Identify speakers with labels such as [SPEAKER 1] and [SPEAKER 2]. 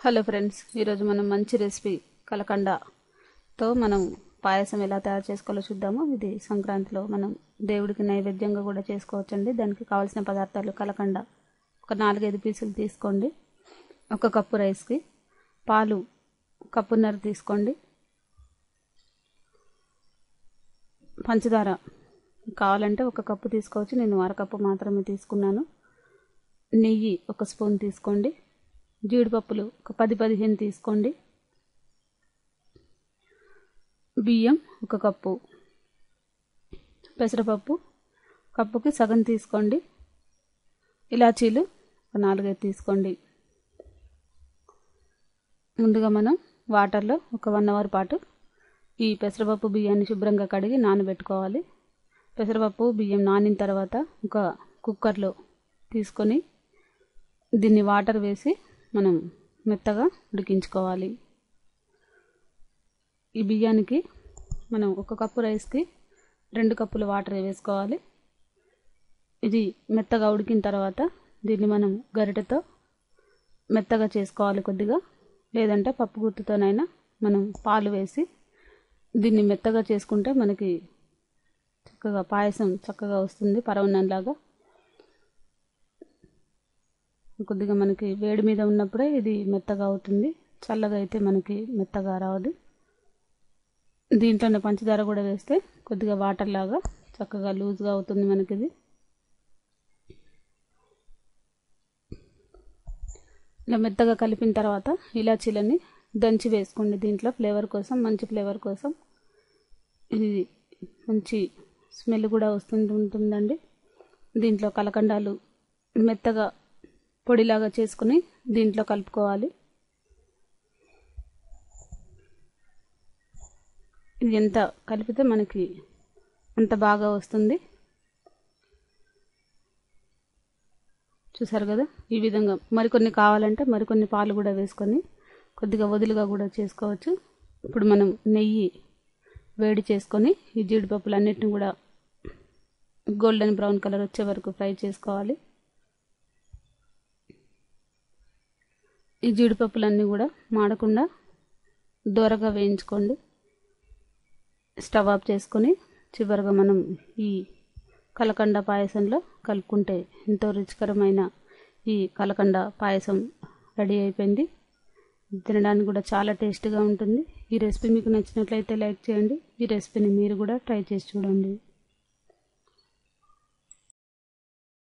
[SPEAKER 1] hello friends ఈరోజు మనం మంచి రెసిపీ కలకండతో మనం పాయసం ఎలా తయారు చేసుకోవాలో చూద్దాము ఇది సంక్రాంతిలో మనం దేవుడికి నైవేద్యంగా కూడా చేసుకోవచ్చండి దానికి కావాల్సిన పదార్థాలు కలకండ ఒక నాలుగైదు పీసులు తీసుకోండి ఒక కప్పు రైస్కి పాలు కప్పున్నర తీసుకోండి పంచదార కావాలంటే ఒక కప్పు తీసుకోవచ్చు నేను అరకప్పు మాత్రమే తీసుకున్నాను నెయ్యి ఒక స్పూన్ తీసుకోండి జీడిపప్పులు ఒక పది పదిహేను తీసుకోండి బియ్యం ఒక కప్పు పెసరపప్పు కప్పుకి సగం తీసుకోండి ఇలాచీలు ఒక నాలుగైదు తీసుకోండి ముందుగా మనం వాటర్లో ఒక వన్ అవర్ పాటు ఈ పెసరపప్పు బియ్యాన్ని శుభ్రంగా కడిగి నానబెట్టుకోవాలి పెసరపప్పు బియ్యం నానిన తర్వాత ఒక కుక్కర్లో తీసుకొని దీన్ని వాటర్ వేసి మనం మెత్తగా ఉడికించుకోవాలి ఈ బియ్యానికి మనం ఒక కప్పు రైస్కి రెండు కప్పులు వాటర్ వేసుకోవాలి ఇది మెత్తగా ఉడికిన తర్వాత దీన్ని మనం గరిటెతో మెత్తగా చేసుకోవాలి కొద్దిగా లేదంటే పప్పు గుత్తుతోనైనా మనం పాలు వేసి దీన్ని మెత్తగా చేసుకుంటే మనకి చక్కగా పాయసం చక్కగా వస్తుంది పరవన్నంలాగా కొద్దిగా మనకి వేడి మీద ఉన్నప్పుడే ఇది మెత్తగా అవుతుంది చల్లగా అయితే మనకి మెత్తగా రావదు దీంట్లోనే పంచదార కూడా వేస్తే కొద్దిగా వాటర్ లాగా చక్కగా లూజ్గా అవుతుంది మనకి ఇది ఇలా మెత్తగా కలిపిన తర్వాత ఇలాచీలని దంచి వేసుకోండి దీంట్లో ఫ్లేవర్ కోసం మంచి ఫ్లేవర్ కోసం ఇది మంచి స్మెల్ కూడా వస్తుంటూ ఉంటుందండి దీంట్లో కలకండాలు మెత్తగా పొడిలాగా చేసుకుని దీంట్లో కలుపుకోవాలి ఇది ఎంత కలిపితే మనకి అంత బాగా వస్తుంది చూసారు కదా ఈ విధంగా మరికొన్ని కావాలంటే మరికొన్ని పాలు కూడా వేసుకొని కొద్దిగా వదులుగా కూడా చేసుకోవచ్చు ఇప్పుడు మనం నెయ్యి వేడి చేసుకొని ఈ జీడిపప్పులన్నిటిని కూడా గోల్డెన్ బ్రౌన్ కలర్ వచ్చే వరకు ఫ్రై చేసుకోవాలి ఈ జీడిపప్పులన్నీ కూడా మాడకుండా దూరగా వేయించుకోండి స్టవ్ ఆఫ్ చేసుకొని చివరిగా మనం ఈ కలకండ పాయసంలో కలుపుకుంటే ఎంతో రుచికరమైన ఈ కలకండ పాయసం రెడీ అయిపోయింది తినడానికి కూడా చాలా టేస్ట్గా ఉంటుంది ఈ రెసిపీ మీకు నచ్చినట్లయితే లైక్ చేయండి ఈ రెసిపీని మీరు కూడా ట్రై చేసి చూడండి